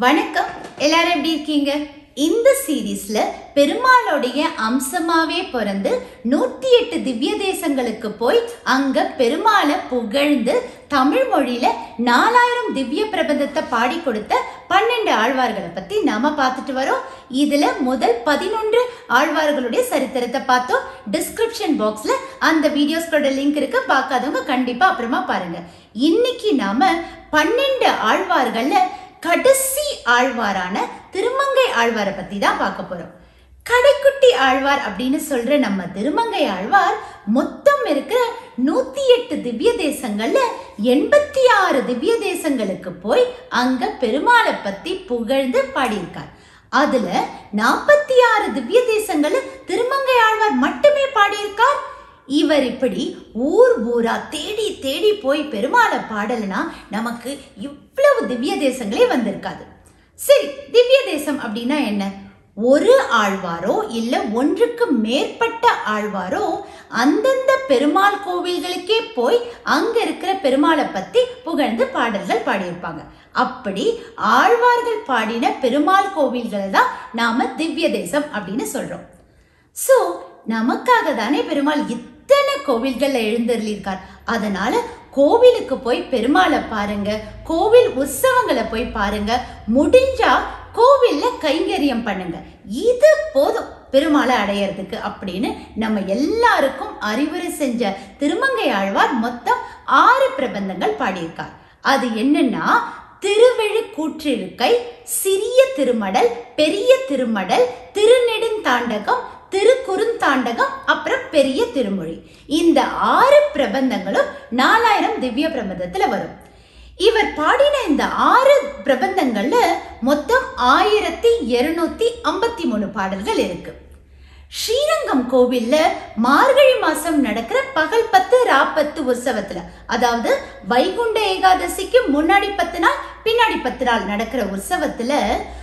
வணக்கம் எல்லாரும் எப்படி இருக்கீங்க இந்த சீரீஸ்ல பெருமாளுடைய அம்சமாவே பிறந்து நூத்தி எட்டு திவ்ய தேசங்களுக்கு போய் அங்க பெருமாளை புகழ்ந்து தமிழ் மொழியில நாலாயிரம் திவ்ய பிரபந்தத்தை பாடி கொடுத்த பன்னெண்டு ஆழ்வார்களை பத்தி நாம பார்த்துட்டு வரோம் இதுல முதல் பதினொன்று ஆழ்வார்களுடைய சரித்திரத்தை பார்த்தோம் டிஸ்கிரிப்ஷன் பாக்ஸ்ல அந்த வீடியோஸ்களோட லிங்க் இருக்கு பார்க்காதவங்க கண்டிப்பா அப்புறமா பாருங்க இன்னைக்கு நாம பன்னெண்டு ஆழ்வார்கள்ல கடைசி ஆழ்வாரான திருமங்கை ஆழ்வாரை பத்தி தான் பார்க்க போறோம் கடைக்குட்டி ஆழ்வார் அப்படின்னு சொல்ற நம்ம திருமங்கை ஆழ்வார் மொத்தம் இருக்கிற நூத்தி எட்டு திவ்ய தேசங்கள்ல எண்பத்தி ஆறு திவ்ய தேசங்களுக்கு போய் அங்க பெருமாளை பத்தி புகழ்ந்து பாடியிருக்கார் அதுல நாற்பத்தி ஆறு திவ்ய தேசங்கள்ல திருமங்கை ஆழ்வார் மட்டுமே பாடியிருக்கார் இவர் இப்படி ஊர் ஊரா தேடி தேடி போய் பெருமாளை பாடலைன்னா நமக்கு இவ்வளவு திவ்ய தேசங்களே வந்திருக்காது சரி திவ்ய தேசம் அப்படின்னா என்ன ஒரு ஆழ்வாரோ இல்ல ஒன்றுக்கு மேற்பட்ட ஆழ்வாரோ அந்தந்த பெருமாள் கோவில்களுக்கே போய் அங்க இருக்கிற பெருமாளை பத்தி புகழ்ந்து பாடல்கள் பாடியிருப்பாங்க அப்படி ஆழ்வார்கள் பாடின பெருமாள் கோவில்களை தான் நாம திவ்ய தேசம் அப்படின்னு சொல்றோம் சோ நமக்காக தானே பெருமாள் இத்தனை கோவில்கள்ல எழுந்தருளிருக்கார் அதனால கோவிலுக்கு போய் பெருமாளை பாருங்க கோவில் உற்சவங்களை போய் பாருங்க முடிஞ்சா கோவில்ல கைங்கரியம் பண்ணுங்க இது போதும் பெருமாளை அடையறதுக்கு அப்படின்னு நம்ம எல்லாருக்கும் அறிவுரை செஞ்ச திருமங்கை ஆழ்வார் மொத்தம் ஆறு பிரபந்தங்கள் பாடியிருக்கார் அது என்னன்னா திருவெழு கூற்றிருக்கை சிறிய திருமடல் பெரிய திருமடல் திருநெடுந்தாண்டகம் திருக்குறுந்தாண்டகம் அப்புறம் பெரிய திருமொழி இந்த ஆறு பிரபந்தங்களும் நாலாயிரம் திவ்ய பிரபந்தத்துல வரும் இவர் பாடின இந்த ஆறு பிரபந்தங்கள்ல மொத்தம் ஆயிரத்தி இருநூத்தி ஐம்பத்தி மூணு பாடல்கள் இருக்கு ஸ்ரீரங்கம் கோவில்ல மார்கழி மாசம் நடக்கிற பகல் பத்து ராப்பத்து உற்சவத்துல அதாவது வைகுண்ட ஏகாதசிக்கு முன்னாடி பத்து நாள் பின்னாடி பத்து நாள் நடக்கிற உற்சவத்துல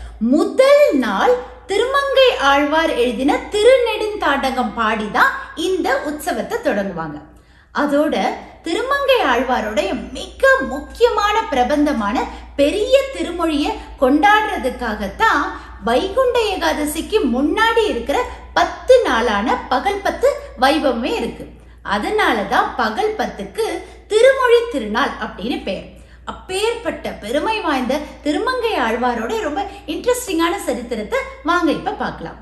முதல் நாள் திருமங்கை ஆழ்வார் எழுதின திருநெடுந்தாண்டகம் பாடிதான் இந்த உற்சவத்தை தொடங்குவாங்க அதோட திருமங்கை ஆழ்வாருடைய மிக முக்கியமான பிரபந்தமான பெரிய திருமொழியை கொண்டாடுறதுக்காகத்தான் வைகுண்ட ஏகாதசிக்கு முன்னாடி இருக்கிற பத்து நாளான பகல் பத்து வைபவமே இருக்கு அதனாலதான் பகல் பத்துக்கு திருமொழி திருநாள் அப்படின்னு பெயர் அப்பேற்பட்ட பெருமை வாய்ந்த திருமங்கை ஆழ்வாரோட ரொம்ப இன்ட்ரெஸ்டிங்கான சரித்திரத்தை வாங்க இப்ப பார்க்கலாம்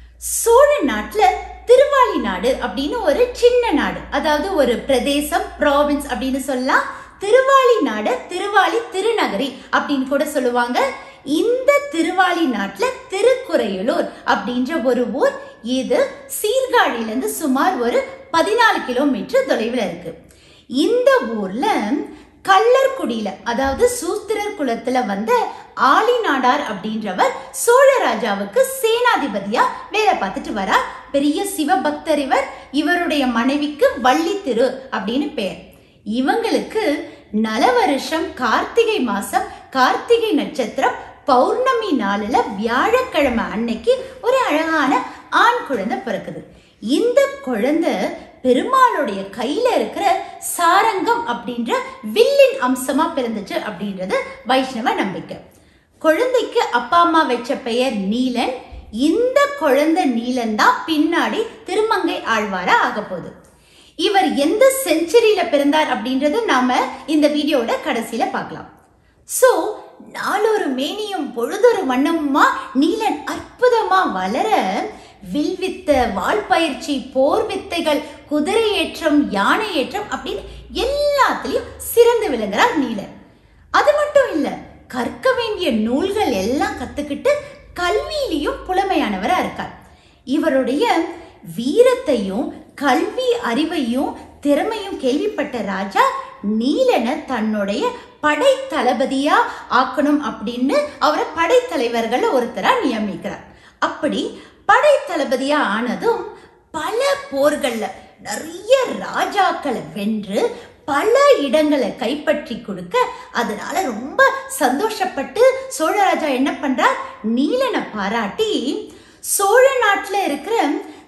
சோழ நாட்டுல திருவாலி நாடு அப்படின்னு ஒரு சின்ன நாடு அதாவது ஒரு பிரதேசம் ப்ராவின்ஸ் அப்படின்னு சொல்லலாம் திருவாலி நாடு திருவாலி திருநகரி அப்படின்னு கூட சொல்லுவாங்க இந்த திருவாலி நாட்டுல திருக்குறையலூர் அப்படின்ற ஒரு ஊர் இது சீர்காழில இருந்து சுமார் ஒரு பதினாலு கிலோமீட்டர் தொலைவில் இருக்கு இந்த ஊர்ல கல்லர்குடியில அதாவது சூத்திரர் குலத்துல வந்த ஆலி நாடார் அப்படின்றவர் சோழ ராஜாவுக்கு சேனாதிபதியா வேலை பார்த்துட்டு வரா பெரிய சிவபக்தர் இவர் இவருடைய மனைவிக்கு வள்ளி திரு அப்படின்னு பெயர் இவங்களுக்கு நல வருஷம் கார்த்திகை மாசம் கார்த்திகை நட்சத்திரம் பௌர்ணமி நாளில் வியாழக்கிழமை அன்னைக்கு ஒரு அழகான ஆண் குழந்தை பிறக்குது இந்த குழந்தை பெருமாளுடைய கையில இருக்கிற சாரங்கம் அப்படின்ற வில்லின் அம்சமா பிறந்துச்சு அப்படின்றது வைஷ்ணவ நம்பிக்கை குழந்தைக்கு அப்பா அம்மா வச்ச பெயர் நீலன் இந்த குழந்தை நீலன் தான் பின்னாடி திருமங்கை ஆழ்வாரா ஆக போகுது இவர் எந்த செஞ்சுரியில பிறந்தார் அப்படின்றது நாம இந்த வீடியோட கடைசியில பார்க்கலாம் சோ நாளொரு மேனியும் பொழுதொரு வண்ணமுமா நீலன் அற்புதமா வளர வில்வித்த வால் பயிற்சி போர் வித்தைகள் குதிரை ஏற்றம் யானை ஏற்றம் அப்படின்னு எல்லாத்துலயும் சிறந்து விளங்குறார் நீலன் அது மட்டும் இல்ல கற்க வேண்டிய நூல்கள் எல்லாம் கத்துக்கிட்டு கல்வியிலையும் புலமையானவரா இருக்கார் இவருடைய வீரத்தையும் கல்வி அறிவையும் திறமையும் கேள்விப்பட்ட ராஜா நீலனை தன்னுடைய படை தளபதியா ஆக்கணும் அப்படின்னு அவரை படைத்தலைவர்கள் ஒருத்தரா நியமிக்கிறார் அப்படி படை தளபதியா ஆனதும் பல போர்கள்ல நிறைய ராஜாக்களை வென்று பல இடங்களை கைப்பற்றி கொடுக்க அதனால ரொம்ப சந்தோஷப்பட்டு சோழராஜா என்ன பண்றார் நீலனை பாராட்டி சோழ நாட்டுல இருக்கிற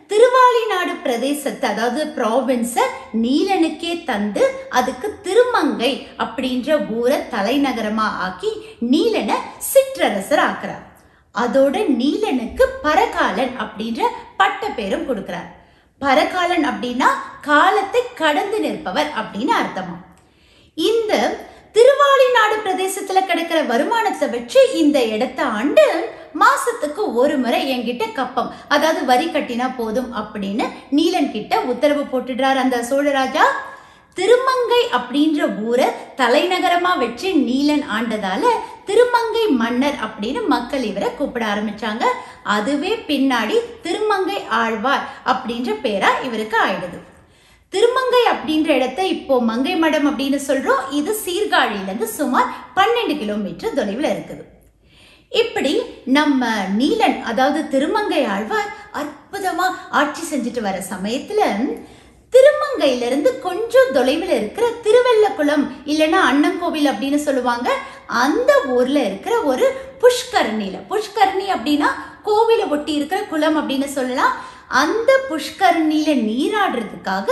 திருவாலிநாடு பிரதேசத்தை அதாவது ப்ராவின்ஸ நீலனுக்கே தந்து அதுக்கு திருமங்கை அப்படின்ற ஊரை தலைநகரமா ஆக்கி நீலனை சிற்றரசர் ஆக்குறார் அதோட நீலனுக்கு பரகாலன் அப்படின்ற பட்ட பேரும் கொடுக்கிறார் பரகாலன் அப்படின்னா காலத்தை கடந்து நிற்பவர் அப்படின்னு அர்த்தமா இந்த திருவாலிநாடு பிரதேசத்துல கிடைக்கிற வருமானத்தை வச்சு இந்த இடத்த ஆண்டு மாசத்துக்கு ஒரு முறை என்கிட்ட கப்பம் அதாவது வரி கட்டினா போதும் அப்படின்னு நீலன் கிட்ட உத்தரவு போட்டுடுறார் அந்த சோழராஜா திருமங்கை அப்படின்ற ஊரை தலைநகரமா வச்சு நீலன் ஆண்டதால திருமங்கை மன்னர் அப்படின்னு மக்கள் இவரை கூப்பிட ஆரம்பிச்சாங்க அதுவே பின்னாடி திருமங்கை ஆழ்வார் அப்படின்ற பேரா இவருக்கு ஆயிடுது திருமங்கை அப்படின்ற இடத்த இப்போ மங்கை மடம் அப்படின்னு சொல்றோம் இது சீர்காழியில இருந்து சுமார் பன்னெண்டு கிலோமீட்டர் தொலைவில் இருக்குது இப்படி நம்ம நீலன் அதாவது திருமங்கை ஆழ்வார் அற்புதமா ஆட்சி செஞ்சுட்டு வர சமயத்துல திருமங்கையில இருந்து கொஞ்சம் தொலைவில் இருக்கிற திருவெல்லக்குளம் இல்லைன்னா அண்ணங்கோவில் அப்படின்னு சொல்லுவாங்க அந்த ஊர்ல இருக்கிற ஒரு புஷ்கரணியில புஷ்கரணி அப்படின்னா கோவிலை ஒட்டி இருக்கிற குளம் அப்படின்னு சொல்லலாம் அந்த புஷ்கரணியில நீராடுறதுக்காக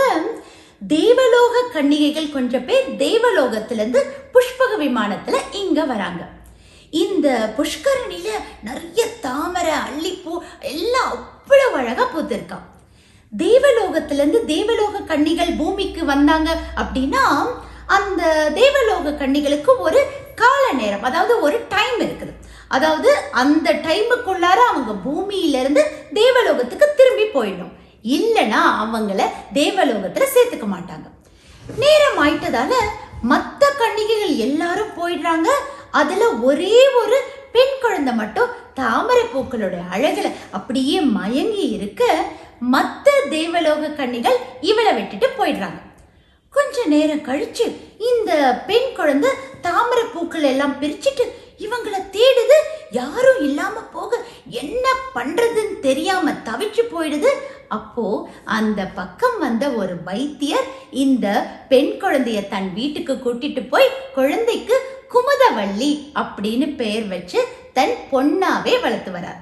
தேவலோக கன்னிகைகள் கொஞ்சம் பேர் தேவலோகத்திலிருந்து புஷ்பக விமானத்துல இங்க வராங்க இந்த புஷ்கரணியில நிறைய தாமரை அல்லிப்பூ எல்லாம் அவ்வளவு அழகா பூத்திருக்கான் தேவலோகத்திலிருந்து தேவலோக கன்னிகள் பூமிக்கு வந்தாங்க அப்படின்னா அந்த தேவலோக கன்னிகளுக்கு ஒரு கால நேரம் அதாவது ஒரு டைம் இருக்குது அதாவது அந்த டைமுக்குள்ளார அவங்க பூமியில இருந்து தேவலோகத்துக்கு திரும்பி போயிடணும் இல்லைன்னா அவங்கள தேவலோகத்துல சேர்த்துக்க மாட்டாங்க நேரம் ஆயிட்டதால மத்த கன்னிகைகள் எல்லாரும் போயிடுறாங்க அதுல ஒரே ஒரு பெண் குழந்தை மட்டும் தாமரை பூக்களோட அழகுல அப்படியே மயங்கி இருக்க மத்த தேவலோக கன்னிகள் இவளை விட்டுட்டு போயிடுறாங்க கொஞ்ச நேரம் கழிச்சு இந்த பெண் குழந்தை தாமரை பூக்கள் எல்லாம் பிரிச்சுட்டு இவங்கள தேடுது யாரும் இல்லாம போக என்ன பண்றதுன்னு தெரியாம தவிச்சு போயிடுது அப்போ அந்த பக்கம் வந்த ஒரு வைத்தியர் இந்த பெண் குழந்தைய தன் வீட்டுக்கு கூட்டிட்டு போய் குழந்தைக்கு குமுதவள்ளி அப்படின்னு பெயர் வச்சு தன் பொண்ணாவே வளர்த்து வரார்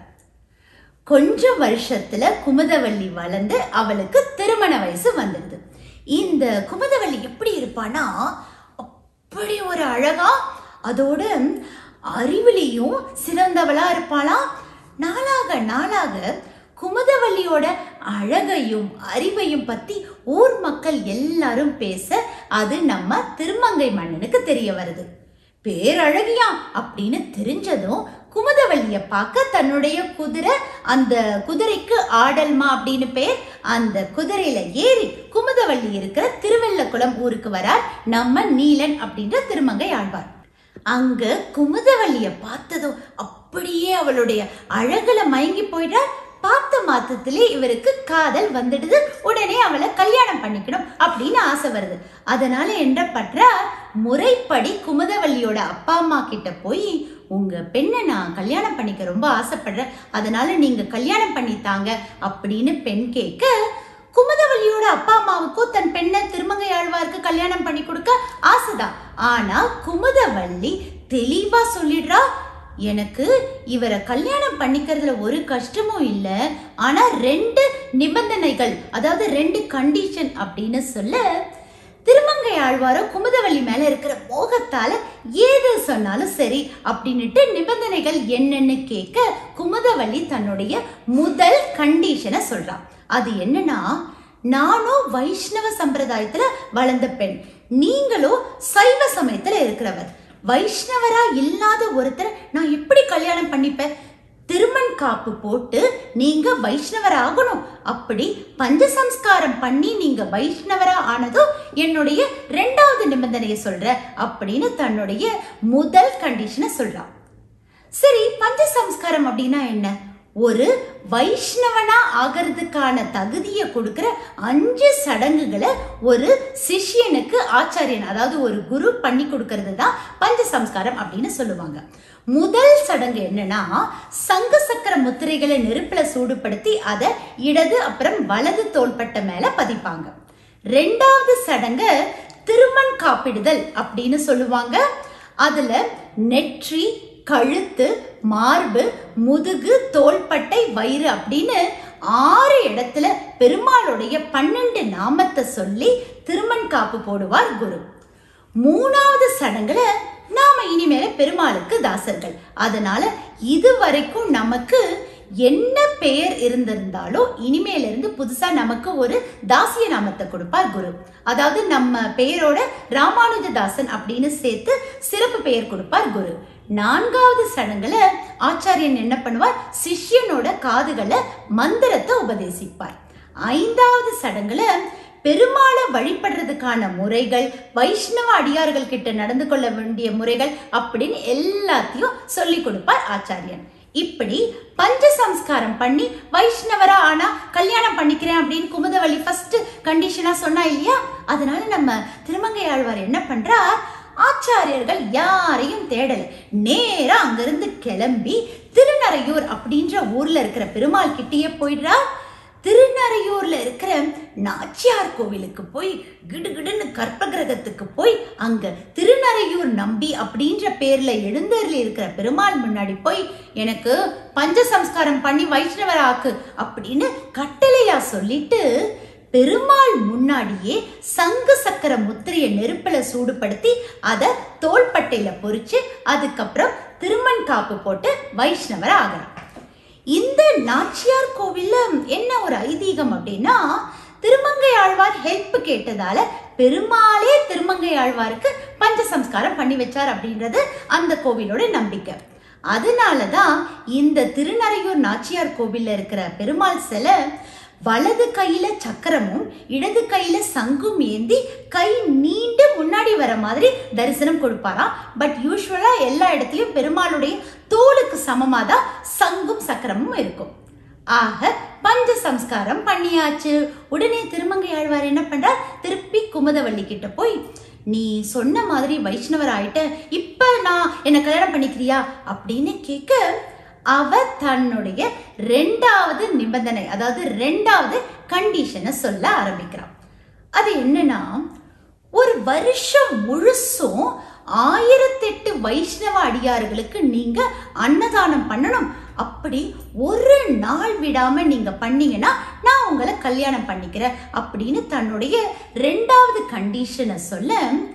கொஞ்சம் வருஷத்துல குமுதவள்ளி வளர்ந்து அவளுக்கு திருமண வயசு வந்துடுது இந்த குமுதவள்ளி எப்படி இருப்பானா அப்படி ஒரு அழகா அதோட அறிவிலையும் சிறந்தவளா இருப்பாளாம் நாளாக நாளாக குமுதவள்ளியோட அழகையும் அறிவையும் பத்தி ஊர் மக்கள் எல்லாரும் பேச அது நம்ம திருமங்கை மன்னனுக்கு தெரிய வருது பேரழகியா அப்படின்னு தெரிஞ்சதும் குமுதவள்ளிய பார்க்க தன்னுடைய குதிரை அந்த குதிரைக்கு ஆடல்மா அப்படின்னு பேர் அந்த குதிரையில ஏறி குமுதவள்ளி இருக்கிற திருவெல்லக்குளம் ஊருக்கு வரார் நம்ம நீலன் அப்படின்ற திருமங்கை ஆழ்வார் அங்க குமுதவள்ளிய பார்த்ததும் அப்படியே அவளுடைய அழகுல மயங்கி போயிடுறார் பார்த்த மாத்தத்திலே இவருக்கு காதல் வந்துடுது உடனே அவளை கல்யாணம் பண்ணிக்கணும் அப்படின்னு ஆசை வருது அதனால என்ன பண்றார் முறைப்படி குமுதவள்ளியோட அப்பா அம்மா கிட்ட போய் உங்க பெண்ணை நான் கல்யாணம் பண்ணிக்க ரொம்ப ஆசைப்படுறேன் அதனால நீங்க கல்யாணம் பண்ணித்தாங்க அப்படின்னு பெண் கேட்க குமுதவள்ளியோட அப்பா அம்மாவுக்கும் தன் பெண்ணை திருமங்கை ஆழ்வாருக்கு கல்யாணம் பண்ணி கொடுக்க ஆசைதான் ஆனா குமுதவள்ளி தெளிவா சொல்லிடுறா எனக்கு இவரை கல்யாணம் பண்ணிக்கிறதுல ஒரு கஷ்டமும் இல்லை ஆனா ரெண்டு நிபந்தனைகள் அதாவது ரெண்டு கண்டிஷன் அப்படின்னு சொல்ல திருமங்கை ஆழ்வாரோ குமுதவள்ளி மேல இருக்கிற மோகத்தால ஏது சொன்னாலும் சரி அப்படின்னுட்டு நிபந்தனைகள் என்னன்னு கேட்க குமுதவள்ளி தன்னுடைய முதல் கண்டிஷனை சொல்றான் அது என்னன்னா நானும் வைஷ்ணவ சம்பிரதாயத்துல வளர்ந்த பெண் நீங்களும் சைவ சமயத்துல இருக்கிறவர் வைஷ்ணவரா இல்லாத ஒருத்தரை நான் எப்படி கல்யாணம் பண்ணிப்பேன் திருமண் காப்பு போட்டு நீங்க வைஷ்ணவர் ஆகணும் அப்படி பஞ்சசம்ஸ்காரம் பண்ணி நீங்க வைஷ்ணவரா ஆனதும் என்னுடைய ரெண்டாவது நிபந்தனையை சொல்ற அப்படின்னு தன்னுடைய முதல் கண்டிஷனை சொல்றான் சரி பஞ்சசம்ஸ்காரம் அப்படின்னா என்ன ஒரு வைஷ்ணவனா ஆகிறதுக்கான தகுதியை கொடுக்கிற அஞ்சு சடங்குகளை ஒரு சிஷ்யனுக்கு ஆச்சாரியன் அதாவது ஒரு குரு பண்ணி கொடுக்கறது தான் பஞ்ச சம்ஸ்காரம் அப்படின்னு சொல்லுவாங்க முதல் சடங்கு என்னன்னா சங்க சக்கர முத்திரைகளை நெருப்புல சூடுபடுத்தி அதை இடது அப்புறம் வலது தோள்பட்ட மேல பதிப்பாங்க ரெண்டாவது சடங்கு திருமண் காப்பிடுதல் அப்படின்னு சொல்லுவாங்க அதுல நெற்றி கழுத்து மார்பு முதுகு தோள்பட்டை வயிறு அப்படின்னு ஆறு இடத்துல பெருமாளுடைய பன்னெண்டு நாமத்தை சொல்லி திருமண் காப்பு போடுவார் குரு மூணாவது சடங்குல நாம இனிமேல பெருமாளுக்கு தாசர்கள் அதனால இது வரைக்கும் நமக்கு என்ன பெயர் இருந்திருந்தாலோ இனிமேல இருந்து புதுசா நமக்கு ஒரு தாசிய நாமத்தை கொடுப்பார் குரு அதாவது நம்ம பெயரோட ராமானுஜதாசன் அப்படின்னு சேர்த்து சிறப்பு பெயர் கொடுப்பார் குரு நான்காவது சடங்குல ஆச்சாரியன் என்ன பண்ணுவார் சிஷ்யனோட காதுகளை மந்திரத்தை உபதேசிப்பார் ஐந்தாவது சடங்குல பெருமாளை வழிபடுறதுக்கான முறைகள் வைஷ்ணவ அடியார்கள் கிட்ட நடந்து கொள்ள வேண்டிய முறைகள் அப்படின்னு எல்லாத்தையும் சொல்லி கொடுப்பார் ஆச்சாரியன் இப்படி பஞ்ச சம்ஸ்காரம் பண்ணி வைஷ்ணவரா ஆனா கல்யாணம் பண்ணிக்கிறேன் அப்படின்னு குமுதவள்ளி ஃபர்ஸ்ட் கண்டிஷனா சொன்னா இல்லையா அதனால நம்ம திருமங்கை ஆழ்வார் என்ன பண்றார் ஆச்சாரியர்கள் யாரையும் தேடல நேரா அங்கிருந்து கிளம்பி திருநறையூர் அப்படின்ற ஊர்ல இருக்கிற பெருமாள் கிட்டேயே போயிடுறார் திருநறையூர்ல இருக்கிற நாச்சியார் கோவிலுக்கு போய் கிடுகிடுன்னு கற்பகிரகத்துக்கு போய் அங்க திருநறையூர் நம்பி அப்படின்ற பேர்ல எழுந்தருளி இருக்கிற பெருமாள் முன்னாடி போய் எனக்கு பஞ்ச சம்ஸ்காரம் பண்ணி வைஷ்ணவர் ஆக்கு அப்படின்னு கட்டளையா சொல்லிட்டு பெருமாள் முன்னாடியே சங்கு சக்கர முத்திரைய நெருப்புல சூடுபடுத்தி அதை தோள்பட்டையில பொறிச்சு அதுக்கப்புறம் திருமண் காப்பு போட்டு வைஷ்ணவர் ஆகிறார் இந்த நாச்சியார் கோவில்ல என்ன ஒரு ஐதீகம் அப்படின்னா திருமங்கை ஆழ்வார் ஹெல்ப் கேட்டதால பெருமாளே திருமங்கை ஆழ்வாருக்கு பஞ்ச சம்ஸ்காரம் பண்ணி வச்சார் அப்படின்றது அந்த கோவிலோட நம்பிக்கை அதனாலதான் இந்த திருநறையூர் நாச்சியார் கோவில்ல இருக்கிற பெருமாள் சிலை வலது கையில சக்கரமும் இடது கையில சங்கும் ஏந்தி கை நீண்டு முன்னாடி வர மாதிரி தரிசனம் கொடுப்பாராம் பட் யூஸ்வலா எல்லா இடத்துலயும் பெருமாளுடைய தோளுக்கு சமமா தான் சங்கும் சக்கரமும் இருக்கும் ஆக பஞ்ச சம்ஸ்காரம் பண்ணியாச்சு உடனே திருமங்கை ஆழ்வார் என்ன பண்றார் திருப்பி குமுதவள்ளி கிட்ட போய் நீ சொன்ன மாதிரி வைஷ்ணவர் ஆயிட்ட இப்ப நான் என்ன கல்யாணம் பண்ணிக்கிறியா அப்படின்னு கேட்க அவ தன்னுடைய ரெண்டாவது நிபந்தனை அதாவது ரெண்டாவது கண்டிஷனை சொல்ல ஆரம்பிக்கிறான் அது என்னன்னா ஒரு வருஷம் முழுசும் ஆயிரத்தெட்டு வைஷ்ணவ அடியார்களுக்கு நீங்க அன்னதானம் பண்ணணும் அப்படி ஒரு நாள் விடாம நீங்க பண்ணீங்கன்னா நான் உங்களை கல்யாணம் பண்ணிக்கிறேன் அப்படின்னு தன்னுடைய ரெண்டாவது கண்டிஷனை சொல்ல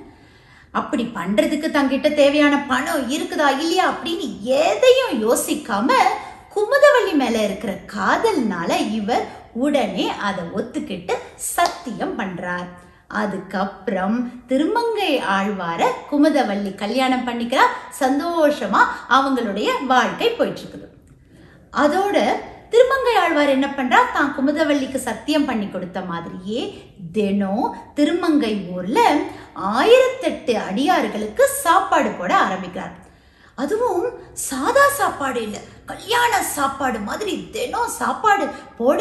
அப்படி பண்றதுக்கு தங்கிட்ட தேவையான பணம் இருக்குதா இல்லையா அப்படின்னு எதையும் யோசிக்காம குமுதவள்ளி மேல இருக்கிற காதல்னால இவர் உடனே அதை ஒத்துக்கிட்டு சத்தியம் பண்றார் அதுக்கப்புறம் திருமங்கை ஆழ்வார குமுதவள்ளி கல்யாணம் பண்ணிக்கிறா சந்தோஷமா அவங்களுடைய வாழ்க்கை போயிட்டு இருக்குது அதோட திருமங்கை ஆழ்வார் என்ன பண்றா தான் குமுதவள்ளிக்கு சத்தியம் பண்ணி கொடுத்த மாதிரியே தினம் திருமங்கை ஊர்ல ஆயிரத்தெட்டு அடியார்களுக்கு சாப்பாடு போட ஆரம்பிக்கிறார் அதுவும் சாதா சாப்பாடு இல்லை கல்யாண சாப்பாடு மாதிரி தினம் சாப்பாடு போட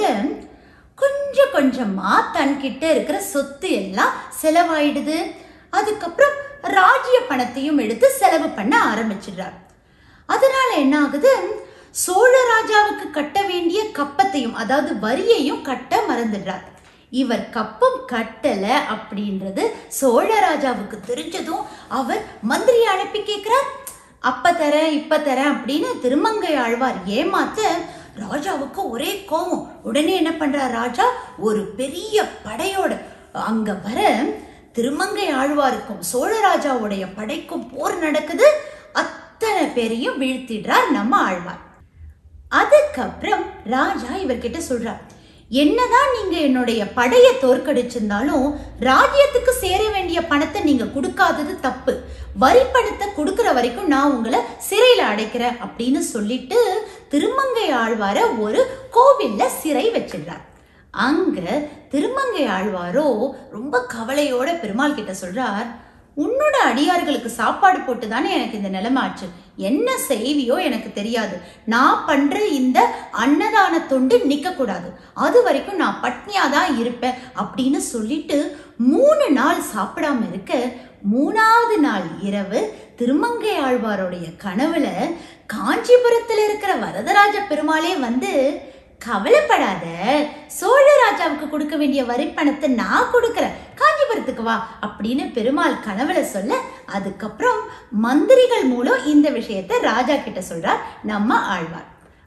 கொஞ்சம் கொஞ்சமா தன்கிட்ட இருக்கிற சொத்து எல்லாம் செலவாயிடுது அதுக்கப்புறம் ராஜ்ய பணத்தையும் எடுத்து செலவு பண்ண ஆரம்பிச்சிடுறார் அதனால என்ன ஆகுது சோழ ராஜாவுக்கு கட்ட வேண்டிய கப்பத்தையும் அதாவது வரியையும் கட்ட மறந்துடுறார் இவர் கப்பம் கட்டல அப்படின்றது சோழ ராஜாவுக்கு தெரிஞ்சதும் அவர் மந்திரி அனுப்பி கேட்கிறார் அப்ப தர இப்ப தர அப்படின்னு திருமங்கை ஆழ்வார் ஏமாத்த ராஜாவுக்கு ஒரே கோபம் உடனே என்ன பண்றார் ராஜா ஒரு பெரிய படையோட அங்க வர திருமங்கை ஆழ்வாருக்கும் சோழ ராஜாவுடைய படைக்கும் போர் நடக்குது அத்தனை பேரையும் வீழ்த்திடுறார் நம்ம ஆழ்வார் அதுக்கப்புறம் ராஜா இவர்கிட்ட சொல்றார் என்னதான் நீங்க என்னுடைய படைய தோற்கடிச்சிருந்தாலும் ராஜ்யத்துக்கு சேர வேண்டிய பணத்தை நீங்க கொடுக்காதது தப்பு வரி பணத்தை கொடுக்கிற வரைக்கும் நான் உங்களை சிறையில அடைக்கிறேன் அப்படின்னு சொல்லிட்டு திருமங்கை ஆழ்வார ஒரு கோவில்ல சிறை வச்சிடுறார் அங்க திருமங்கை ஆழ்வாரோ ரொம்ப கவலையோட பெருமாள் கிட்ட சொல்றார் உன்னோட அடியார்களுக்கு சாப்பாடு போட்டு தானே எனக்கு இந்த நிலைமை ஆச்சு என்ன செய்வியோ எனக்கு தெரியாது நான் பண்ற இந்த அன்னதான தொண்டு நிக்க கூடாது அது வரைக்கும் நான் பட்னியா தான் இருப்பேன் அப்படின்னு சொல்லிட்டு மூணு நாள் சாப்பிடாம இருக்க மூணாவது நாள் இரவு திருமங்கை ஆழ்வாருடைய கனவுல காஞ்சிபுரத்துல இருக்கிற வரதராஜ பெருமாளே வந்து கவலைப்படாத சோழ ராஜாவுக்கு கொடுக்க வேண்டிய வரி பணத்தை நான் கொடுக்கறேன் காஞ்சிபுரத்துக்கு வா அப்படின்னு பெருமாள் கனவுல சொல்ல அதுக்கப்புறம் மந்திரிகள் மூலம் இந்த விஷயத்தை ராஜா கிட்ட சொல்றார் நம்ம ஆழ்வார்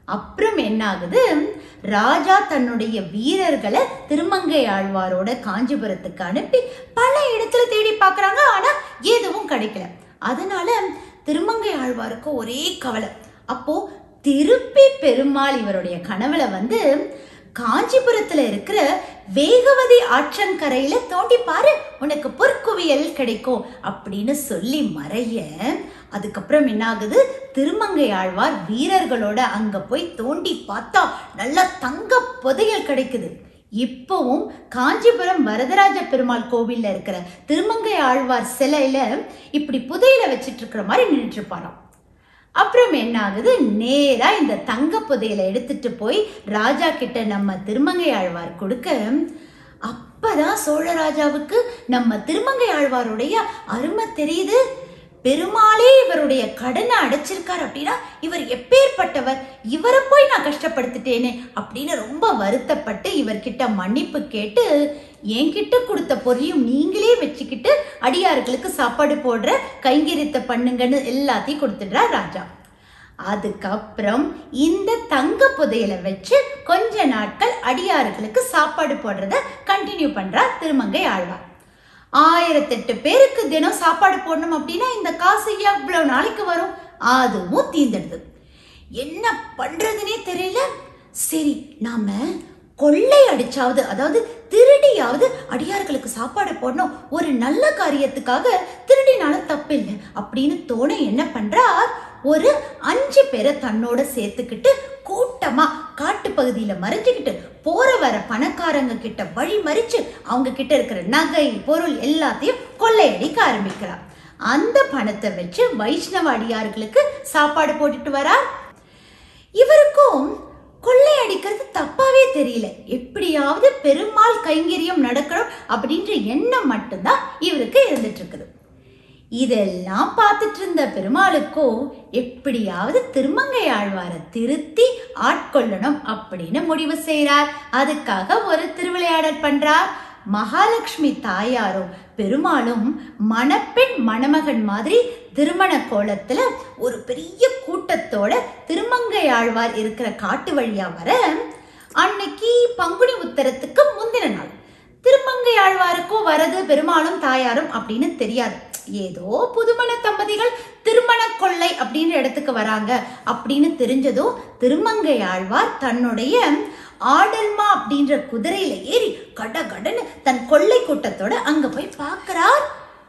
அப்புறம் என்ன ஆகுது ராஜா தன்னுடைய வீரர்களை திருமங்கை ஆழ்வாரோட காஞ்சிபுரத்துக்கு அனுப்பி பல இடத்துல தேடி பார்க்கறாங்க ஆனா எதுவும் கிடைக்கல அதனால திருமங்கை ஆழ்வாருக்கு ஒரே கவலை அப்போ திருப்பி பெருமாள் இவருடைய கனவுல வந்து காஞ்சிபுரத்துல இருக்கிற வேகவதி ஆற்றங்கரையில தோண்டி பாரு உனக்கு பொற்குவியல் கிடைக்கும் அப்படின்னு சொல்லி மறைய அதுக்கப்புறம் என்ன ஆகுது திருமங்கை ஆழ்வார் வீரர்களோட அங்க போய் தோண்டி பார்த்தா நல்ல தங்க புதையல் கிடைக்குது இப்பவும் காஞ்சிபுரம் வரதராஜ பெருமாள் கோவில்ல இருக்கிற திருமங்கை ஆழ்வார் சிலையில இப்படி புதையல வச்சிட்டு இருக்கிற மாதிரி நின்றுட்டு இருப்பாராம் அப்புறம் என்ன ஆகுது நேரா இந்த தங்க புதையலை எடுத்துட்டு போய் ராஜா கிட்ட நம்ம திருமங்கை ஆழ்வார் கொடுக்க அப்பதான் சோழராஜாவுக்கு நம்ம திருமங்கை ஆழ்வாருடைய அருமை தெரியுது பெருமாளே இவருடைய கடனை அடைச்சிருக்கார் அப்படின்னா இவர் எப்பேற்பட்டவர் இவரை போய் நான் கஷ்டப்படுத்திட்டேனே அப்படின்னு ரொம்ப வருத்தப்பட்டு இவர்கிட்ட மன்னிப்பு கேட்டு என்கிட்ட கொடுத்த பொருளையும் நீங்களே வச்சுக்கிட்டு அடியார்களுக்கு சாப்பாடு போடுற கைங்கரியத்தை பண்ணுங்கன்னு எல்லாத்தையும் கொடுத்துடுறார் ராஜா அதுக்கப்புறம் இந்த தங்க புதையலை வச்சு கொஞ்ச நாட்கள் அடியார்களுக்கு சாப்பாடு போடுறத கண்டினியூ பண்றார் திருமங்கை ஆழ்வார் ஆயிரத்தெட்டு பேருக்கு தினம் சாப்பாடு போடணும் அப்படின்னா இந்த காசு எவ்வளவு நாளைக்கு வரும் அதுவும் தீந்துடுது என்ன பண்றதுனே தெரியல சரி நாம கொள்ளை அடிச்சாவது அதாவது திருடியாவது அடியார்களுக்கு சாப்பாடு போடணும் ஒரு நல்ல காரியத்துக்காக திருடினாலும் தப்பில்லை அப்படின்னு தோண என்ன பண்றார் ஒரு அஞ்சு பேரை தன்னோட சேர்த்துக்கிட்டு கூட்டமா காட்டு பகுதியில மறைஞ்சுக்கிட்டு போற வர பணக்காரங்க கிட்ட வழி மறிச்சு அவங்க கிட்ட இருக்கிற நகை பொருள் எல்லாத்தையும் கொள்ளையடிக்க ஆரம்பிக்கிறார் அந்த பணத்தை வச்சு வைஷ்ணவ அடியார்களுக்கு சாப்பாடு போட்டுட்டு வரார் இவருக்கும் கொள்ளையடிக்கிறது தப்பாவே தெரியல எப்படியாவது பெருமாள் கைங்கரியம் நடக்கணும் அப்படின்ற எண்ணம் மட்டும்தான் இவருக்கு இருந்துட்டு இருக்குது இதெல்லாம் பார்த்துட்டு இருந்த பெருமாளுக்கோ எப்படியாவது திருமங்கை ஆழ்வாரை திருத்தி ஆட்கொள்ளணும் அப்படின்னு முடிவு செய்றார் அதுக்காக ஒரு திருவிளையாடல் பண்றார் மகாலட்சுமி தாயாரும் பெருமாளும் மணப்பெண் மணமகன் மாதிரி திருமண கோலத்துல ஒரு பெரிய கூட்டத்தோட திருமங்கை ஆழ்வார் இருக்கிற காட்டு வழியா வர அன்னைக்கு பங்குனி உத்தரத்துக்கு முந்தின நாள் திருமங்கை ஆழ்வாருக்கும் வரது பெருமாளும் தாயாரும் அப்படின்னு தெரியாது ஏதோ புதுமண தம்பதிகள் திருமண கொள்ளை அப்படின்ற இடத்துக்கு வராங்க அப்படின்னு தெரிஞ்சதும் திருமங்கை ஆழ்வார் தன்னுடைய ஆடல்மா அப்படின்ற குதிரையில ஏறி கட கடன்னு தன் கொள்ளை கூட்டத்தோட அங்க போய் பார்க்கறார்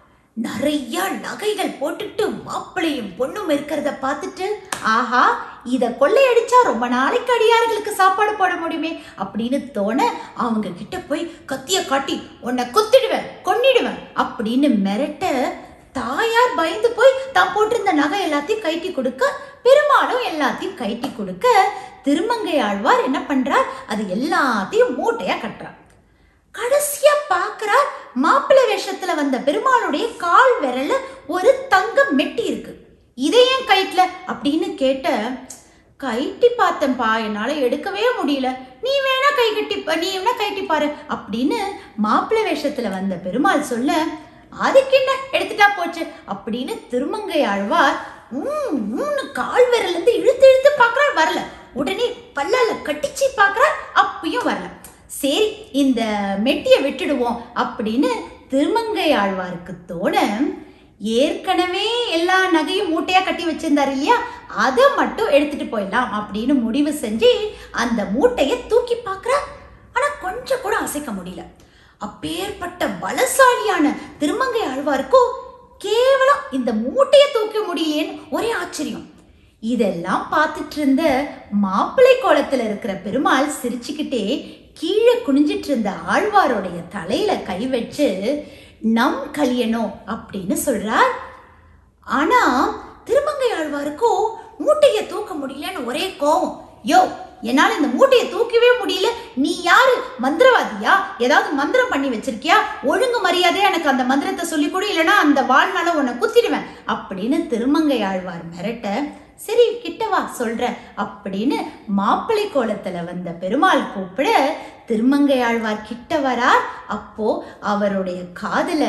நிறைய நகைகள் போட்டுட்டு மாப்பிள்ளையும் பொண்ணும் இருக்கிறத பார்த்துட்டு ஆஹா இத கொள்ளையடிச்சா ரொம்ப நாளைக்கு அடியார்களுக்கு சாப்பாடு போட முடியுமே அப்படின்னு தோண அவங்க கிட்ட போய் கத்திய காட்டி உன்னை குத்திடுவேன் கொன்னிடுவேன் அப்படின்னு மிரட்ட தாயார் பயந்து போய் தான் போட்டிருந்த நகை எல்லாத்தையும் கைட்டி கொடுக்க பெருமாளும் எல்லாத்தையும் கைட்டி கொடுக்க திருமங்கை ஆழ்வார் என்ன பண்றார் அது எல்லாத்தையும் மூட்டையா கட்டுறார் கடைசியா பார்க்கறார் மாப்பிள்ளை வேஷத்துல வந்த பெருமாளுடைய கால் விரல்ல ஒரு தங்க மெட்டி இருக்கு இதை ஏன் கைட்ல அப்படின்னு கேட்ட கைட்டி பார்த்தேன்ப்பா என்னால எடுக்கவே முடியல நீ வேணா கை கட்டி நீ வேணா கைட்டி பாரு அப்படின்னு மாப்பிள்ளை வேஷத்துல வந்த பெருமாள் சொல்ல அதுக்கு என்ன எடுத்துட்டா போச்சு அப்படின்னு திருமங்கை ஆழ்வார் உம் மூணு கால் விரல்ல இருந்து இழுத்து இழுத்து பார்க்கறார் வரல உடனே பல்லால கட்டிச்சு பார்க்கறார் அப்பயும் வரல சரி இந்த மெட்டியை விட்டுடுவோம் அப்படின்னு திருமங்கை ஆழ்வாருக்கு தோண ஏற்கனவே எல்லா நகையும் மூட்டையா கட்டி வச்சிருந்தாரு இல்லையா அதை மட்டும் எடுத்துட்டு போயிடலாம் அப்படின்னு முடிவு செஞ்சு அந்த மூட்டையை தூக்கி பார்க்கறா ஆனா கொஞ்சம் கூட அசைக்க முடியல அப்பேற்பட்ட பலசாலியான திருமங்கை ஆழ்வாருக்கும் கேவலம் இந்த மூட்டையை தூக்க முடியலையேன்னு ஒரே ஆச்சரியம் இதெல்லாம் பார்த்துட்டு இருந்த மாப்பிள்ளை கோலத்துல இருக்கிற பெருமாள் சிரிச்சுக்கிட்டே கீழே குனிஞ்சிட்டு இருந்த ஆழ்வாருடைய தலையில கை வச்சு நம் கலியணும் அப்படின்னு சொல்றார் ஆனா திருமங்கை ஆழ்வாருக்கும் மூட்டையை தூக்க முடியலன்னு ஒரே கோவம் யோ என்னால இந்த மூட்டையை தூக்கவே முடியல நீ யாரு மந்திரவாதியா ஏதாவது மந்திரம் பண்ணி வச்சிருக்கியா ஒழுங்கு மரியாதையா எனக்கு அந்த மந்திரத்தை சொல்லி கொடு இல்லைன்னா அந்த வாழ்நாள உன்னை குத்திடுவேன் அப்படின்னு திருமங்கை ஆழ்வார் மிரட்ட சரி கிட்ட வா சொல்ற அப்படின்னு மாப்பிள்ளை கோலத்துல வந்த பெருமாள் கூப்பிட திருமங்கை ஆழ்வார் கிட்ட வரார் அப்போ அவருடைய காதுல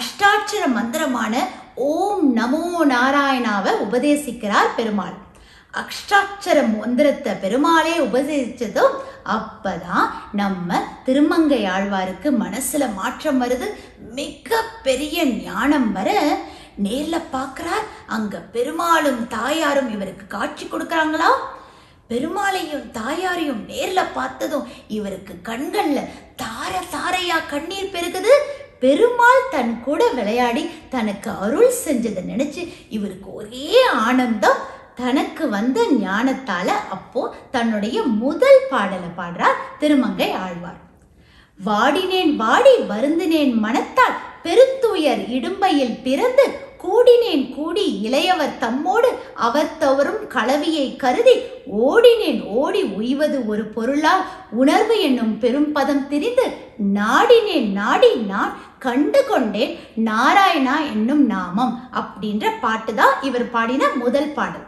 அஷ்டாட்சர மந்திரமான ஓம் நமோ நாராயணாவை உபதேசிக்கிறார் பெருமாள் அஷ்டாட்சர மந்திரத்தை பெருமாளே உபதேசிச்சதும் அப்பதான் நம்ம திருமங்கை ஆழ்வாருக்கு மனசுல மாற்றம் வருது மிக பெரிய ஞானம் வர நேர்ல பார்க்கறார் அங்க பெருமாளும் தாயாரும் இவருக்கு காட்சி கொடுக்கறாங்களா பெருமாளையும் தாயாரையும் நேர்ல பார்த்ததும் இவருக்கு கண்கள்ல தார தாரையா கண்ணீர் பெருகுது பெருமாள் தன் கூட விளையாடி தனக்கு அருள் செஞ்சதை நினைச்சு இவருக்கு ஒரே ஆனந்தம் தனக்கு வந்த ஞானத்தால அப்போ தன்னுடைய முதல் பாடலை பாடுறார் திருமங்கை ஆழ்வார் வாடினேன் வாடி வருந்தினேன் மனத்தால் பெருந்துயர் இடும்பையில் பிறந்து கூடினேன் கூடி இளையவர் தம்மோடு அவர் தவறும் கலவியை கருதி ஓடினேன் ஓடி உய்வது ஒரு பொருளா உணர்வு என்னும் பெரும் பதம் திரிந்து நாடினேன் நாடி நான் கண்டு கொண்டேன் நாராயணா என்னும் நாமம் அப்படின்ற பாட்டு தான் இவர் பாடின முதல் பாடல்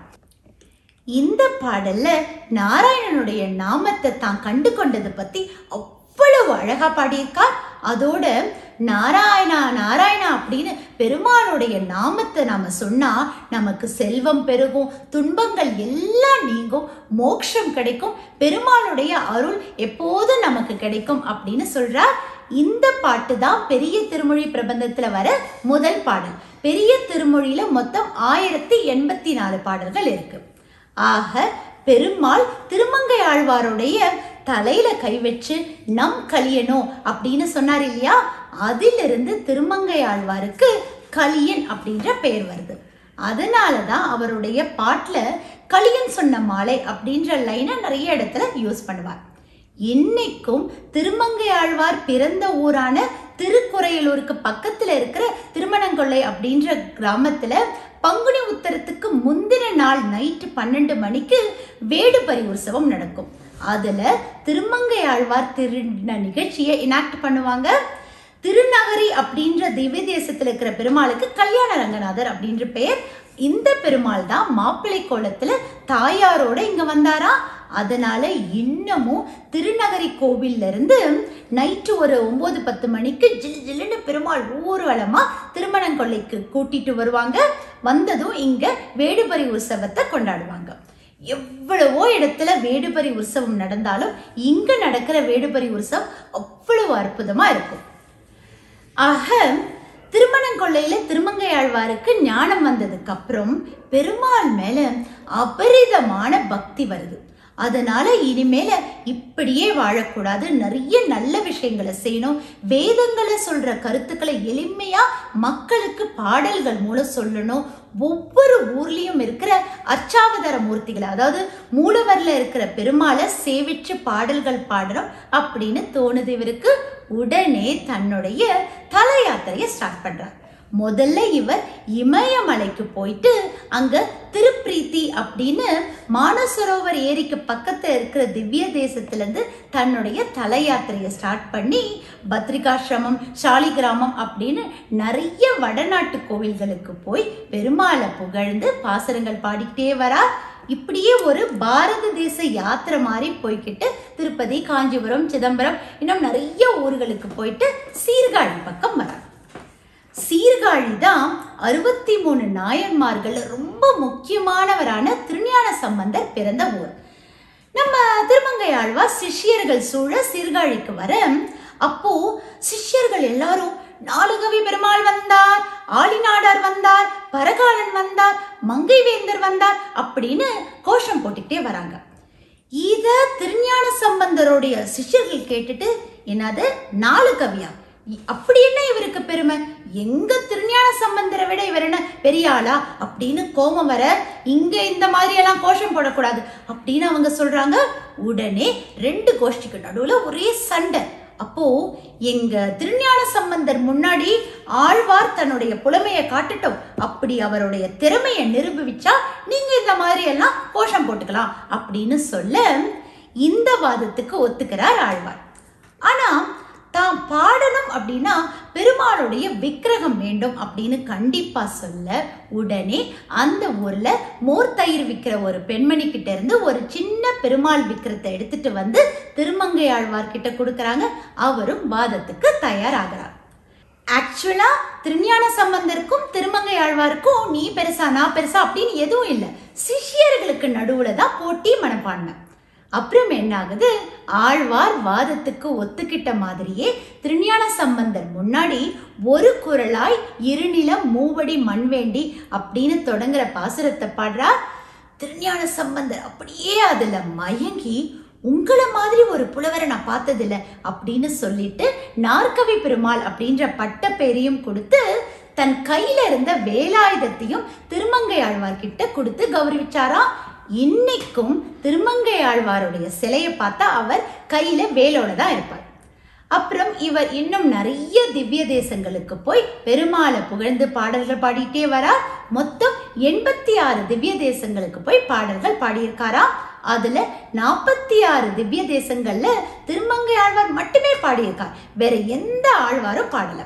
இந்த பாடல்ல நாராயணனுடைய நாமத்தை தான் கண்டு கொண்டது பத்தி அவ்வளவு அழகா பாடியிருக்கார் அதோட நாராயணா நாராயணா அப்படின்னு பெருமாளுடைய நாமத்தை நாம சொன்னா நமக்கு செல்வம் பெருகும் துன்பங்கள் எல்லாம் நீங்கும் மோட்சம் கிடைக்கும் பெருமாளுடைய அருள் எப்போதும் நமக்கு கிடைக்கும் அப்படின்னு சொல்றார் இந்த பாட்டு தான் பெரிய திருமொழி பிரபந்தத்துல வர முதல் பாடல் பெரிய திருமொழியில மொத்தம் ஆயிரத்தி எண்பத்தி நாலு பாடல்கள் இருக்கு ஆக பெருமாள் திருமங்கை ஆழ்வாருடைய தலையில கை வச்சு நம் கலியனோ அப்படின்னு சொன்னார் இல்லையா அதிலிருந்து திருமங்கை ஆழ்வாருக்கு கலியன் அப்படின்ற பெயர் வருது அதனால தான் அவருடைய பாட்டுல கலியன் சொன்ன மாலை அப்படின்ற லைனை நிறைய இடத்துல யூஸ் பண்ணுவார் இன்னைக்கும் திருமங்கை ஆழ்வார் பிறந்த ஊரான திருக்குறையலூருக்கு பக்கத்துல இருக்கிற திருமணங்கொள்ளை அப்படின்ற கிராமத்துல பங்குனி உத்தரத்துக்கு முந்தின நாள் நைட்டு பன்னெண்டு மணிக்கு வேடுபரி உற்சவம் நடக்கும் அதுல திருமங்கை ஆழ்வார் திருந நிகழ்ச்சியை இனாக்ட் பண்ணுவாங்க திருநகரி அப்படின்ற திவ்ய தேசத்துல இருக்கிற பெருமாளுக்கு கல்யாண ரங்கநாதர் அப்படின்ற பெயர் இந்த பெருமாள் தான் மாப்பிள்ளை கோலத்துல தாயாரோட இங்க வந்தாரா அதனால இன்னமும் திருநகரி கோவில்ல இருந்து நைட்டு ஒரு ஒன்பது பத்து மணிக்கு ஜில் ஜில்லுன்னு பெருமாள் ஊர்வலமா திருமணங்கொள்ளைக்கு கூட்டிட்டு வருவாங்க வந்ததும் இங்க வேடுபரி உற்சவத்தை கொண்டாடுவாங்க எவ்வளவோ இடத்துல வேடுபரி உற்சவம் நடந்தாலும் இங்க நடக்கிற வேடுபரி உற்சவம் அவ்வளவு அற்புதமா இருக்கும் ஆக திருமணங்கொள்ளையில திருமங்கை ஆழ்வாருக்கு ஞானம் வந்ததுக்கு அப்புறம் பெருமாள் மேல அபரிதமான பக்தி வருது அதனால இனிமேல இப்படியே வாழக்கூடாது நிறைய நல்ல விஷயங்களை செய்யணும் வேதங்களை சொல்ற கருத்துக்களை எளிமையா மக்களுக்கு பாடல்கள் மூலம் சொல்லணும் ஒவ்வொரு ஊர்லயும் இருக்கிற அர்ச்சாவதார மூர்த்திகளை அதாவது மூலவர்ல இருக்கிற பெருமாளை சேவிச்சு பாடல்கள் பாடணும் அப்படின்னு தோணுது இவருக்கு உடனே தன்னுடைய தல யாத்திரையை ஸ்டார்ட் பண்றார் முதல்ல இவர் இமயமலைக்கு போயிட்டு அங்க திருப்பிரீத்தி அப்படின்னு மானசரோவர் ஏரிக்கு பக்கத்துல இருக்கிற திவ்ய தேசத்துல இருந்து தன்னுடைய தல யாத்திரையை ஸ்டார்ட் பண்ணி பத்ரிகாசிரமம் சாலிகிராமம் அப்படின்னு நிறைய வடநாட்டு கோவில்களுக்கு போய் பெருமாளை புகழ்ந்து பாசரங்கள் பாடிக்கிட்டே வரா இப்படியே ஒரு பாரத தேச யாத்திரை மாதிரி போய்கிட்டு திருப்பதி காஞ்சிபுரம் சிதம்பரம் இன்னும் நிறைய ஊர்களுக்கு போயிட்டு சீர்காழி பக்கம் வரா சீர்காழி தான் அறுபத்தி மூணு நாயன்மார்கள் ரொம்ப முக்கியமானவரான திருஞான சம்பந்தர் பிறந்த ஊர் நம்ம திருமங்கை ஆழ்வார் சிஷ்யர்கள் சூழ சீர்காழிக்கு வர அப்போ சிஷ்யர்கள் எல்லாரும் நாலுகவி பெருமாள் வந்தார் ஆளிநாடார் வந்தார் பரகாலன் வந்தார் மங்கை வேந்தர் வந்தார் அப்படின்னு கோஷம் போட்டுக்கிட்டே வராங்க இத திருஞான சம்பந்தருடைய சிஷ்யர்கள் கேட்டுட்டு என்னது நாலு கவியா இ- அப்படி என்ன இவருக்கு பெருமை எங்க திருஞான சம்பந்தரை விட இவர் என்ன பெரிய ஆளா அப்படின்னு கோபம் வர இங்க இந்த மாதிரி எல்லாம் கோஷம் போடக்கூடாது அப்படின்னு அவங்க சொல்றாங்க உடனே ரெண்டு கோஷ்டிக்கு நடுவுல ஒரே சண்டை அப்போ எங்க திருஞான சம்பந்தர் முன்னாடி ஆழ்வார் தன்னுடைய புலமையை காட்டட்டும் அப்படி அவருடைய திறமையை நிரூபிச்சா நீங்க இந்த மாதிரி எல்லாம் கோஷம் போட்டுக்கலாம் அப்படின்னு சொல்ல இந்த வாதத்துக்கு ஒத்துக்கிறார் ஆழ்வார் ஆனா தான் பாடணும் அப்படின்னா பெருமாளுடைய விக்கிரகம் வேண்டும் அப்படின்னு கண்டிப்பா சொல்ல உடனே அந்த ஊர்ல மோர் தயிர் விற்கிற ஒரு பெண்மணி கிட்ட இருந்து ஒரு சின்ன பெருமாள் விக்கிரத்தை எடுத்துட்டு வந்து திருமங்கை ஆழ்வார் கிட்ட கொடுக்கறாங்க அவரும் வாதத்துக்கு தயாராகிறார் ஆக்சுவலா திருஞான சம்பந்தருக்கும் திருமங்கை ஆழ்வாருக்கும் நீ பெருசா நான் பெருசா அப்படின்னு எதுவும் இல்லை சிஷ்யர்களுக்கு நடுவுல தான் போட்டி மனப்பான்மை அப்புறம் என்ன ஆகுது ஆழ்வார் வாதத்துக்கு ஒத்துக்கிட்ட மாதிரியே திருஞான சம்பந்தர் முன்னாடி ஒரு குரலாய் இருநிலம் மூவடி மண் வேண்டி அப்படின்னு தொடங்குற பாசுரத்தை பாடுறார் திருஞான சம்பந்தர் அப்படியே அதுல மயங்கி உங்களை மாதிரி ஒரு புலவரை நான் பார்த்ததில்ல அப்படின்னு சொல்லிட்டு நாற்கவி பெருமாள் அப்படின்ற பட்ட பேரையும் கொடுத்து தன் கையில இருந்த வேலாயுதத்தையும் திருமங்கை ஆழ்வார்கிட்ட கொடுத்து கௌரவிச்சாராம் இன்னைக்கும் திருமங்கை ஆழ்வாருடைய சிலையை பார்த்தா அவர் கையில வேலோட தான் இருப்பார் அப்புறம் இவர் இன்னும் நிறைய திவ்ய தேசங்களுக்கு போய் பெருமாளை புகழ்ந்து பாடல்கள் பாடிட்டே வரார் மொத்தம் எண்பத்தி ஆறு திவ்ய தேசங்களுக்கு போய் பாடல்கள் பாடியிருக்காராம் அதுல நாற்பத்தி ஆறு திவ்ய தேசங்கள்ல திருமங்கை ஆழ்வார் மட்டுமே பாடியிருக்கார் வேற எந்த ஆழ்வாரும் பாடல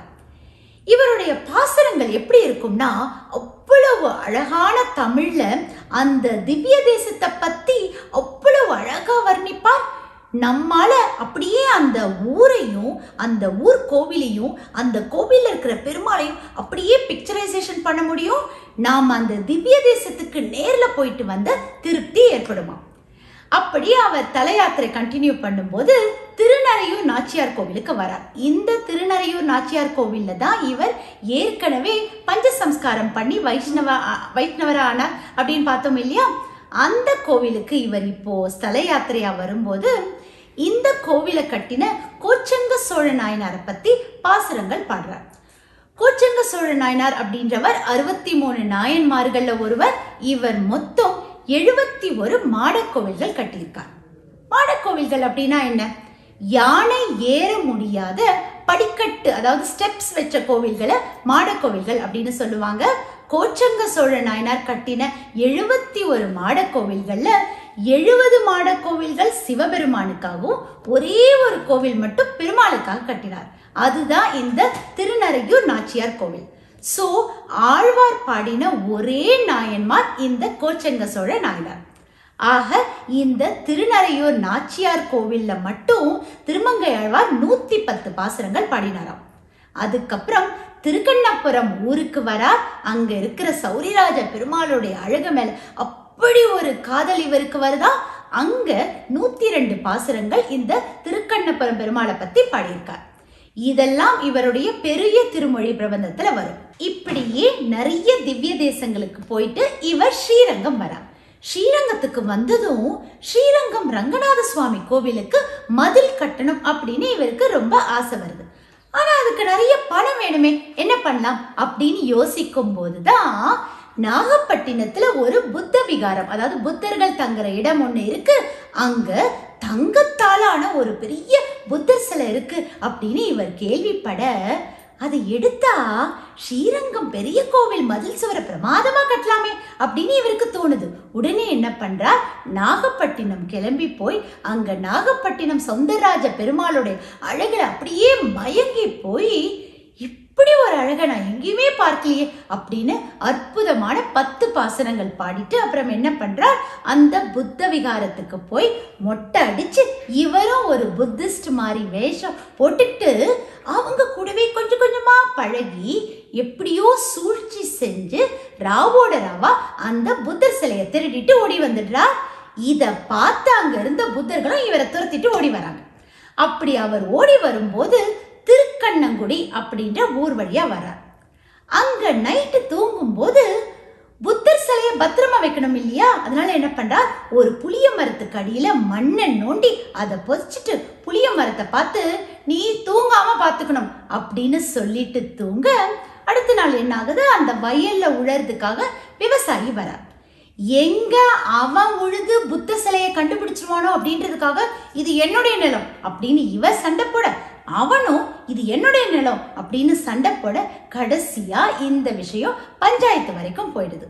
இவருடைய பாசுரங்கள் எப்படி இருக்கும்னா அவ்வளவு அழகான தமிழ்ல அந்த திவ்ய தேசத்தை பத்தி அவ்வளவு அழகா வர்ணிப்பார் நம்மால அப்படியே அந்த ஊரையும் அந்த ஊர் கோவிலையும் அந்த கோவில்ல இருக்கிற பெருமாளையும் அப்படியே பிக்சரைசேஷன் பண்ண முடியும் நாம் அந்த திவ்ய தேசத்துக்கு நேர்ல போயிட்டு வந்த திருப்தி ஏற்படுமா அப்படி அவர் தல யாத்திரை கண்டினியூ பண்ணும்போது திருநறையூர் நாச்சியார் கோவிலுக்கு வரார் இந்த திருநறையூர் நாச்சியார் கோவில்ல தான் இவர் ஏற்கனவே பஞ்சசம்ஸ்காரம் பண்ணி வைஷ்ணவ வைஷ்ணவரா ஆனார் அப்படின்னு பார்த்தோம் இல்லையா அந்த கோவிலுக்கு இவர் இப்போ ஸ்தல யாத்திரையா வரும்போது இந்த கோவிலை கட்டின கோச்சங்க சோழ நாயனாரை பத்தி பாசுரங்கள் பாடுறார் கோச்சங்க சோழ நாயனார் அப்படின்றவர் அறுபத்தி மூணு நாயன்மார்கள்ல ஒருவர் இவர் மொத்தம் எழுபத்தி ஒரு மாடக்கோவில்கள் கட்டியிருக்கார் மாடக்கோவில்கள் அப்படின்னா என்ன யானை ஏற முடியாத படிக்கட்டு அதாவது ஸ்டெப்ஸ் வச்ச கோவில்களை மாடக்கோவில்கள் அப்படின்னு சொல்லுவாங்க கோச்சங்க சோழ நாயனார் கட்டின எழுபத்தி ஒரு மாடக்கோவில்கள்ல எழுபது மாடக்கோவில்கள் சிவபெருமானுக்காகவும் ஒரே ஒரு கோவில் மட்டும் பெருமாளுக்காக கட்டினார் அதுதான் இந்த திருநறையூர் நாச்சியார் கோவில் சோ ஆழ்வார் பாடின ஒரே நாயன்மார் இந்த கோச்சங்க சோழ நாயனார் ஆக இந்த திருநறையூர் நாச்சியார் கோவில்ல மட்டும் திருமங்கை ஆழ்வார் நூத்தி பத்து பாசுரங்கள் பாடினாராம் அதுக்கப்புறம் திருக்கண்ணபுரம் ஊருக்கு வரார் அங்க இருக்கிற சௌரிராஜ பெருமாளுடைய அழகு மேல அப்படி ஒரு காதல் இவருக்கு வருதா அங்க நூத்தி ரெண்டு பாசுரங்கள் இந்த திருக்கண்ணபுரம் பெருமாளை பத்தி பாடியிருக்கார் இதெல்லாம் இவருடைய பெரிய திருமொழி பிரபந்தத்துல வரும் இப்படியே நிறைய திவ்ய தேசங்களுக்கு போயிட்டு இவர் ஸ்ரீரங்கம் வரார் ஸ்ரீரங்கத்துக்கு வந்ததும் ஸ்ரீரங்கம் ரங்கநாத சுவாமி கோவிலுக்கு மதில் கட்டணும் அப்படின்னு இவருக்கு ரொம்ப ஆசை வருது ஆனா அதுக்கு நிறைய பணம் வேணுமே என்ன பண்ணலாம் அப்படின்னு யோசிக்கும் போதுதான் நாகப்பட்டினத்துல ஒரு புத்த விகாரம் அதாவது புத்தர்கள் தங்குற இடம் ஒண்ணு இருக்கு அங்க தங்கத்தாலான ஒரு பெரிய புத்தர் சிலை இருக்கு அப்படின்னு இவர் கேள்விப்பட அதை எடுத்தா ஸ்ரீரங்கம் பெரிய கோவில் மதில் சுவரை பிரமாதமா கட்டலாமே அப்படின்னு இவருக்கு தோணுது உடனே என்ன பண்றார் நாகப்பட்டினம் கிளம்பி போய் அங்க நாகப்பட்டினம் சொந்தராஜ பெருமாளுடைய அழகுல அப்படியே மயங்கி போய் இப்படி ஒரு அழகை நான் எங்கேயுமே பார்க்கலையே அப்படின்னு அற்புதமான பத்து பாசனங்கள் பாடிட்டு அப்புறம் என்ன பண்றார் அந்த புத்த விகாரத்துக்கு போய் மொட்டை அடிச்சு இவரும் ஒரு புத்திஸ்ட் மாதிரி வேஷம் போட்டுட்டு அவங்க கூடவே கொஞ்சம் கொஞ்சமா பழகி எப்படியோ சூழ்ச்சி செஞ்சு ராவோட ராவா அந்த புத்தர் சிலையை திருடிட்டு ஓடி வந்துடுறார் இத பார்த்து அங்க இருந்த புத்தர்களும் இவரை துரத்திட்டு ஓடி வராங்க அப்படி அவர் ஓடி வரும்போது திருக்கண்ணங்குடி அப்படின்ற ஊர் வழியா வரார் அங்க நைட்டு தூங்கும்போது புத்தர் சிலையை பத்திரமா வைக்கணும் இல்லையா அதனால என்ன பண்றா ஒரு புளிய மரத்துக்கு அடியில மண்ணை நோண்டி அதை பொதிச்சிட்டு புளிய மரத்தை பார்த்து நீ தூங்காம பாத்துக்கணும் அப்படின்னு சொல்லிட்டு தூங்க அடுத்த நாள் என்ன ஆகுது அந்த வயல்ல உழறதுக்காக விவசாயி வரார் எங்க அவன் உழுது புத்த சிலையை கண்டுபிடிச்சிருவானோ அப்படின்றதுக்காக இது என்னுடைய நிலம் அப்படின்னு இவ சண்டை போட அவனும் இது என்னுடைய நிலம் அப்படின்னு சண்டை போட கடைசியா இந்த விஷயம் பஞ்சாயத்து வரைக்கும் போயிடுது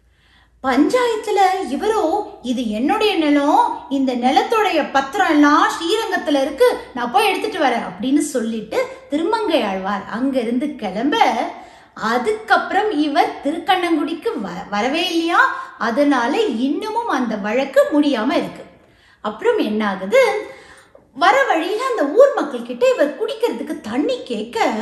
பஞ்சாயத்துல இவரோ இது என்னுடைய நிலம் இந்த நிலத்தோடைய பத்திரம் எல்லாம் ஸ்ரீரங்கத்துல இருக்கு நான் போய் எடுத்துட்டு வரேன் அப்படின்னு சொல்லிட்டு திருமங்கை ஆழ்வார் அங்க இருந்து கிளம்ப அதுக்கப்புறம் இவர் திருக்கண்ணங்குடிக்கு வ- வரவே இல்லையா அதனால இன்னமும் அந்த வழக்கு முடியாம இருக்கு அப்புறம் என்ன ஆகுது வர வழியில அந்த ஊர் மக்கள் கிட்ட இவர் குடிக்கிறதுக்கு தண்ணி கேட்க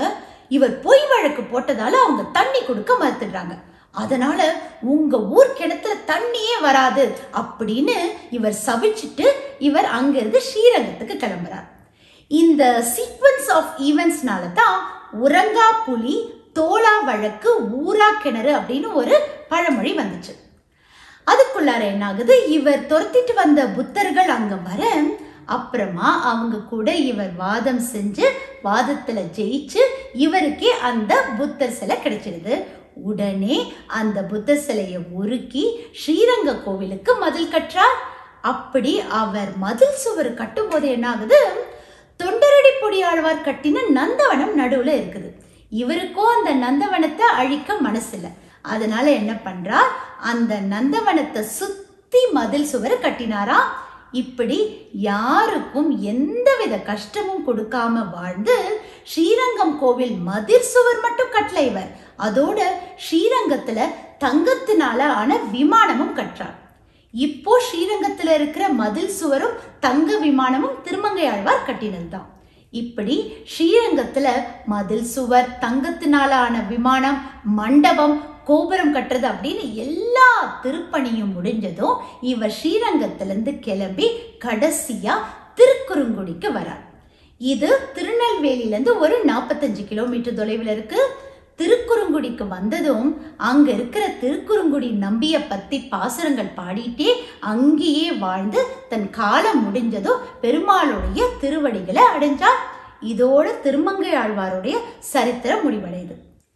இவர் பொய் வழக்கு போட்டதால அவங்க தண்ணி கொடுக்க மறுத்துடுறாங்க அதனால உங்க ஊர் கிணத்துல தண்ணியே வராது அப்படின்னு இவர் சபிச்சுட்டு இவர் அங்கிருந்து ஸ்ரீரங்கத்துக்கு கிளம்புறார் இந்த சீக்வன்ஸ் ஆஃப் ஈவெண்ட்ஸ்னால தான் உறங்கா புலி தோளா வழக்கு ஊரா கிணறு அப்படின்னு ஒரு பழமொழி வந்துச்சு அதுக்குள்ளார என்ன ஆகுது இவர் துரத்திட்டு வந்த புத்தர்கள் அங்க வர அப்புறமா அவங்க கூட இவர் வாதம் செஞ்சு வாதத்துல ஜெயிச்சு இவருக்கே அந்த புத்தர் சிலை கிடைச்சிடுது உடனே அந்த புத்தர் சிலையை உருக்கி ஸ்ரீரங்க கோவிலுக்கு மதில் கற்றார் அப்படி அவர் மதில் சுவர் கட்டும்போது என்ன ஆகுது தொண்டரடி பொடியாழ்வார் கட்டின நந்தவனம் நடுவுல இருக்குது இவருக்கும் அந்த நந்தவனத்தை அழிக்க மனசில்ல அதனால என்ன பண்றார் அந்த நந்தவனத்தை சுத்தி மதில் சுவர் கட்டினாரா இப்படி யாருக்கும் எந்தவித கஷ்டமும் கொடுக்காம வாழ்ந்து ஸ்ரீரங்கம் கோவில் மதில் சுவர் மட்டும் கட்டல இவர் அதோட ஸ்ரீரங்கத்துல தங்கத்தினால ஆன விமானமும் கற்றார் இப்போ ஸ்ரீரங்கத்துல இருக்கிற மதில் சுவரும் தங்க விமானமும் திருமங்கை ஆழ்வார் கட்டினதுதான் இப்படி ஸ்ரீரங்கத்துல மதில் சுவர் தங்கத்தினால ஆன விமானம் மண்டபம் கோபுரம் கட்டுறது அப்படின்னு எல்லா திருப்பணியும் முடிஞ்சதும் இவர் ஸ்ரீரங்கத்திலிருந்து கிளம்பி கடைசியா திருக்குறுங்குடிக்கு வரார் இது திருநெல்வேலியிலேருந்து ஒரு நாற்பத்தஞ்சு கிலோமீட்டர் தொலைவில் இருக்கு திருக்குறுங்குடிக்கு வந்ததும் அங்க இருக்கிற திருக்குறுங்குடி நம்பிய பத்தி பாசுரங்கள் பாடிட்டே அங்கேயே வாழ்ந்து தன் காலம் முடிஞ்சதும் பெருமாளுடைய திருவடிகளை அடைஞ்சார் இதோட திருமங்கை ஆழ்வாருடைய சரித்திரம் முடிவடையுது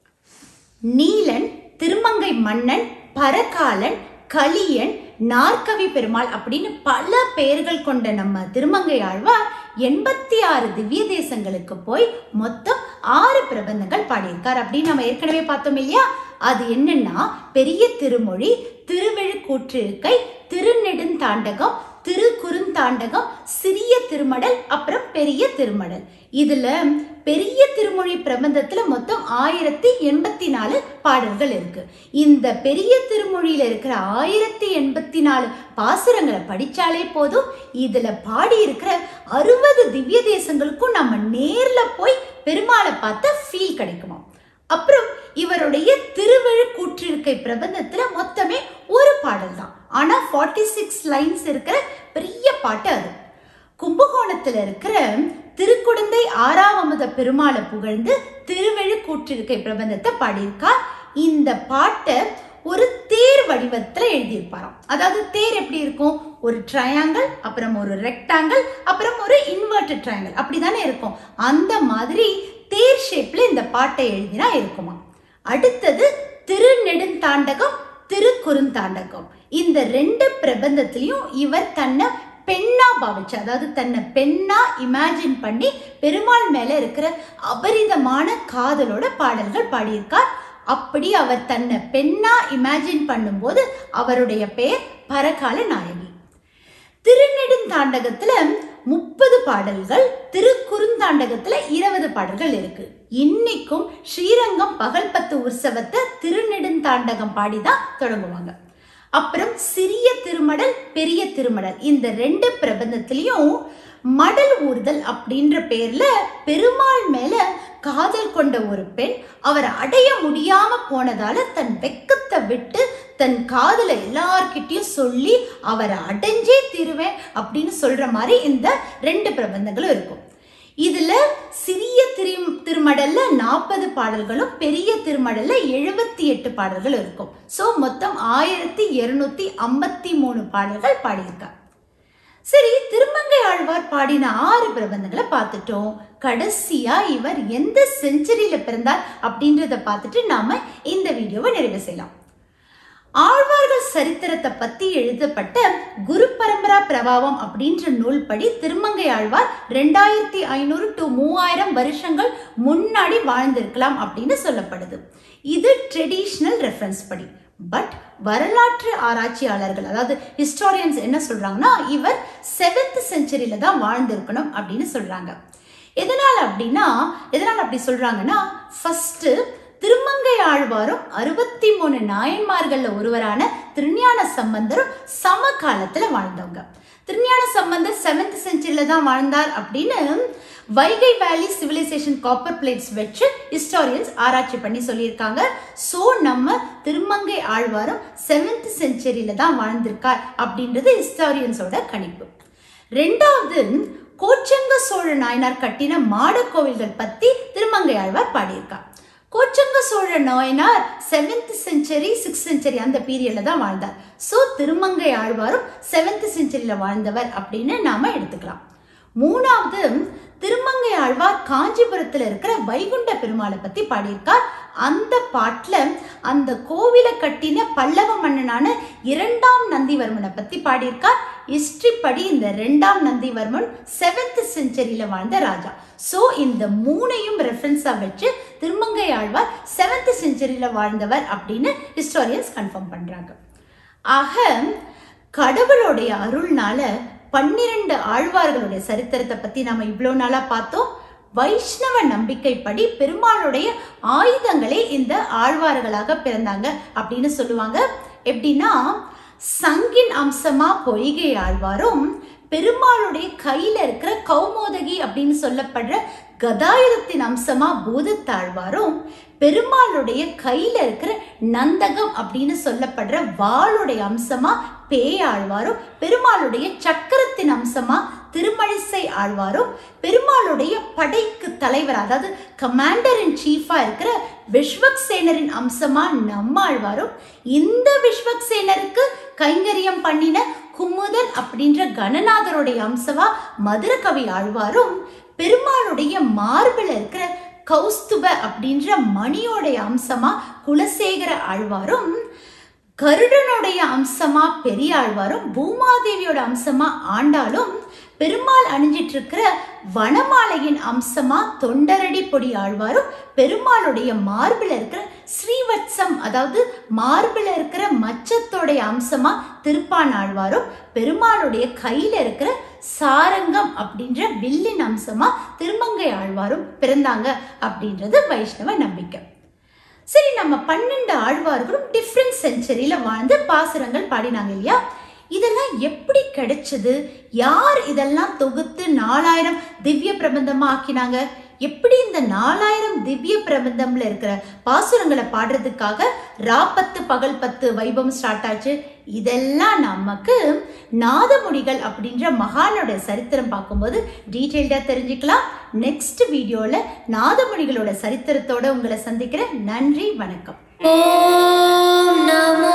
நீலன் திருமங்கை மன்னன் பரகாலன் கலியன் நாற்கவி பெருமாள் அப்படின்னு பல பெயர்கள் கொண்ட நம்ம திருமங்கை ஆழ்வார் எண்பத்தி ஆறு திவ்ய தேசங்களுக்கு போய் மொத்தம் ஆறு பிரபந்தங்கள் பாடியிருக்கார் அப்படின்னு நம்ம ஏற்கனவே பார்த்தோம் இல்லையா அது என்னன்னா பெரிய திருமொழி திருவெழுக்கூற்றிருக்கை திருநெடுந்தாண்டகம் திருக்குறுந்தாண்டகம் சிறிய திருமடல் அப்புறம் பெரிய திருமடல் இதுல பெரிய திருமொழி பிரபந்தத்துல மொத்தம் ஆயிரத்தி எண்பத்தி நாலு பாடல்கள் இருக்கு இந்த பெரிய திருமொழியில இருக்கிற ஆயிரத்தி எண்பத்தி நாலு பாசுரங்களை படிச்சாலே போதும் இதுல பாடி இருக்கிற அறுபது திவ்ய தேசங்களுக்கும் நம்ம நேர்ல போய் பெருமாளை பார்த்த ஃபீல் கிடைக்குமா அப்புறம் இவருடைய திருவெழுக்கூற்றிருக்கை பிரபந்தத்துல மொத்தமே ஒரு பாடல் தான் ஆனா ஃபார்ட்டி சிக்ஸ் லைன்ஸ் இருக்கிற பெரிய பாட்டு அது கும்பகோணத்துல இருக்கிற திருக்குடந்தை ஆறாவமுத பெருமாளை புகழ்ந்து திருவெழுக்கூற்றிருக்கை பிரபந்தத்தை பாடியிருக்கார் இந்த பாட்டை ஒரு தேர் வடிவத்துல எழுதியிருப்பாராம் அதாவது தேர் எப்படி இருக்கும் ஒரு ட்ரையாங்கிள் அப்புறம் ஒரு ரெக்டாங்கிள் அப்புறம் ஒரு இன்வெர்டட் ட்ரையாங்கிள் அப்படிதானே இருக்கும் அந்த மாதிரி தேர் ஷேப்ல இந்த பாட்டை எழுதினா இருக்குமா அடுத்தது திருநெடுந்தாண்டகம் திருக்குறுந்தாண்டகம் இந்த ரெண்டு பிரபந்தத்திலையும் இவர் தன்னை பெண்ணா பாவிச்சு அதாவது தன்னை பெண்ணா இமேஜின் பண்ணி பெருமாள் மேல இருக்கிற அபரிதமான காதலோட பாடல்கள் பாடியிருக்கார் அப்படி அவர் தன்னை பெண்ணா இமேஜின் பண்ணும்போது அவருடைய பெயர் பரகால நாயகி திருநெடுந்தாண்டகத்துல முப்பது பாடல்கள் திருக்குறுந்தாண்டகத்துல இருபது பாடல்கள் இருக்கு இன்னைக்கும் ஸ்ரீரங்கம் பகல் பத்து உற்சவத்தை திருநெடுந்தாண்டகம் பாடிதான் தொடங்குவாங்க அப்புறம் சிறிய திருமடல் பெரிய திருமடல் இந்த ரெண்டு பிரபந்தத்திலையும் மடல் ஊர்தல் அப்படின்ற பேர்ல பெருமாள் மேல காதல் கொண்ட ஒரு பெண் அவர் அடைய முடியாம போனதால தன் வெக்கத்தை விட்டு தன் காதல எல்லார்கிட்டயும் சொல்லி அவரை அடைஞ்சே தீருவேன் அப்படின்னு சொல்ற மாதிரி இந்த ரெண்டு பிரபந்தங்களும் இருக்கும் இதுல சிறிய திரு திருமடல்ல நாற்பது பாடல்களும் பெரிய திருமடல்ல எழுபத்தி எட்டு பாடல்கள் இருக்கும் சோ மொத்தம் ஆயிரத்தி இருநூத்தி ஐம்பத்தி மூணு பாடல்கள் பாடியிருக்கார் சரி திருமங்கை ஆழ்வார் பாடின ஆறு பிரபந்தங்களை பார்த்துட்டோம் கடைசியா இவர் எந்த செஞ்சுரியில பிறந்தார் அப்படின்றத பார்த்துட்டு நாம இந்த வீடியோவை நிறைவு செய்யலாம் ஆழ்வார்கள் சரித்திரத்தை பத்தி எழுதப்பட்ட குரு பரம்பரா பிரபாவம் அப்படின்ற நூல் படி திருமங்கை ஆழ்வார் ரெண்டாயிரத்தி ஐநூறு டு மூவாயிரம் வருஷங்கள் முன்னாடி வாழ்ந்திருக்கலாம் அப்படின்னு சொல்லப்படுது இது ட்ரெடிஷ்னல் ரெஃபரன்ஸ் படி பட் வரலாற்று ஆராய்ச்சியாளர்கள் அதாவது ஹிஸ்டாரியன்ஸ் என்ன சொல்றாங்கன்னா இவர் செவன்த் செஞ்சுரியில தான் வாழ்ந்திருக்கணும் அப்படின்னு சொல்றாங்க எதனால அப்படின்னா எதனால அப்படி சொல்றாங்கன்னா ஃபர்ஸ்ட் திருமங்கை ஆழ்வாரும் அறுபத்தி மூணு நாயன்மார்கள்ல ஒருவரான திருஞான சம்பந்தரும் சம காலத்துல வாழ்ந்தவங்க திருஞான சம்பந்தர் செவன்த் செஞ்சுரியில தான் வாழ்ந்தார் அப்படின்னு Vaigai valley civilisation copper plates வச்சு ஹிஸ்டாரியன்ஸ் ஆராய்ச்சி பண்ணி சொல்லியிருக்காங்க ஸோ நம்ம திருமங்கை ஆழ்வாரும் செவன்த் செஞ்சுரியில தான் வாழ்ந்திருக்கார் அப்படின்றது ஹிஸ்டாரியன்ஸோட கணிப்பு ரெண்டாவது கோச்சங்க சோழ நாயனார் கட்டின மாட கோவில்கள் பத்தி திருமங்கை ஆழ்வார் பாடியிருக்கார் Kochenga Chola Nayanar seventh century six century அந்த பீரியட்ல தான் வாழ்ந்தார் ஸோ திருமங்கை ஆழ்வாரும் செவன்த் செஞ்சுரியில வாழ்ந்தவர் அப்படின்னு நாம எடுத்துக்கலாம் மூணாவது திருமங்கை ஆழ்வார் காஞ்சிபுரத்துல இருக்கிற வைகுண்ட பெருமாளை பத்தி பாடியிருக்கார் அந்த பாட்டுல அந்த கோவிலை கட்டின பல்லவ மன்னனான இரண்டாம் நந்திவர்மனை பத்தி பாடியிருக்கார் ஹிஸ்டரி படி இந்த ரெண்டாம் நந்திவர்மன் செவன்த் செஞ்சுரியில வாழ்ந்த ராஜா ஸோ இந்த மூணையும் ரெஃபரன்ஸா வச்சு திருமங்கை ஆழ்வார் செவன்த் செஞ்சுரியில வாழ்ந்தவர் அப்படின்னு ஹிஸ்டாரியன்ஸ் கன்ஃபார்ம் பண்றாங்க ஆக கடவுளுடைய அருள்னால பன்னிரண்டு ஆழ்வார்களுடைய சரித்திரத்தை பத்தி நாம இவ்வளோ நாளா பார்த்தோம் வைஷ்ணவ நம்பிக்கைப்படி பெருமாளுடைய ஆயுதங்களே இந்த ஆழ்வார்களாக பிறந்தாங்க அப்படின்னு சொல்லுவாங்க எப்படின்னா சங்கின் அம்சமா பொய்கை ஆழ்வாரும் பெருமாளுடைய கையில இருக்கிற கௌமோதகி அப்படின்னு சொல்லப்படுற கதாயுதத்தின் அம்சமா பூதத்தாழ்வாரும் பெருமாளுடைய கையில இருக்கிற நந்தகம் அப்படின்னு சொல்லப்படுற வாளுடைய அம்சமா பேயாழ்வாரும் பெருமாளுடைய சக்கரத்தின் அம்சமா திருமழிசை ஆழ்வாரும் பெருமாளுடைய படைக்கு தலைவர் அதாவது கமாண்டர் இன் சீஃபா இருக்கிற விஸ்வக்சேனரின் அம்சமா நம்மாழ்வாரும் இந்த விஸ்வக்சேனருக்கு கைங்கரியம் பண்ணின குமுதன் அப்படின்ற கணநாதருடைய அம்சமா மதுரகவி ஆழ்வாரும் பெருமாளுடைய மார்பில் இருக்கிற கௌஸ்துப அப்படின்ற மணியோடைய அம்சமா குலசேகர ஆழ்வாரும் கருடனுடைய அம்சமா பெரியாழ்வாரும் பூமாதேவியோட அம்சமா ஆண்டாலும் பெருமாள் அணிஞ்சிட்டு இருக்கிற வனமாலையின் அம்சமா தொண்டரடி பொடி ஆழ்வாரும் பெருமாளுடைய மார்பில் இருக்கிற ஸ்ரீவத்சம் அதாவது மார்பில் இருக்கிற மச்சத்தோடைய அம்சமா திருப்பான் ஆழ்வாரும் பெருமாளுடைய கையில இருக்கிற சாரங்கம் அப்படின்ற வில்லின் அம்சமா திருமங்கை ஆழ்வாரும் பிறந்தாங்க அப்படின்றது வைஷ்ணவ நம்பிக்கை சரி நம்ம பன்னெண்டு ஆழ்வார்களும் டிஃப்ரெண்ட் செஞ்சுரியில வாழ்ந்து பாசுரங்கள் பாடினாங்க இல்லையா இதெல்லாம் எப்படி கிடைச்சது யார் இதெல்லாம் தொகுத்து நாலாயிரம் திவ்ய பிரபந்தமா ஆக்கினாங்க எப்படி இந்த நாலாயிரம் திவ்ய பிரபந்தம்ல இருக்கிற பாசுரங்களை பாடுறதுக்காக ராப்பத்து பகல் பத்து வைபவம் ஸ்டார்ட் ஆச்சு இதெல்லாம் நமக்கு நாதமுடிகள் அப்படின்ற மகானோட சரித்திரம் பார்க்கும்போது டீட்டெயில்டா தெரிஞ்சுக்கலாம் நெக்ஸ்ட் வீடியோல நாதமுடிகளோட சரித்திரத்தோட உங்களை சந்திக்கிறேன் நன்றி வணக்கம் ॐ नमो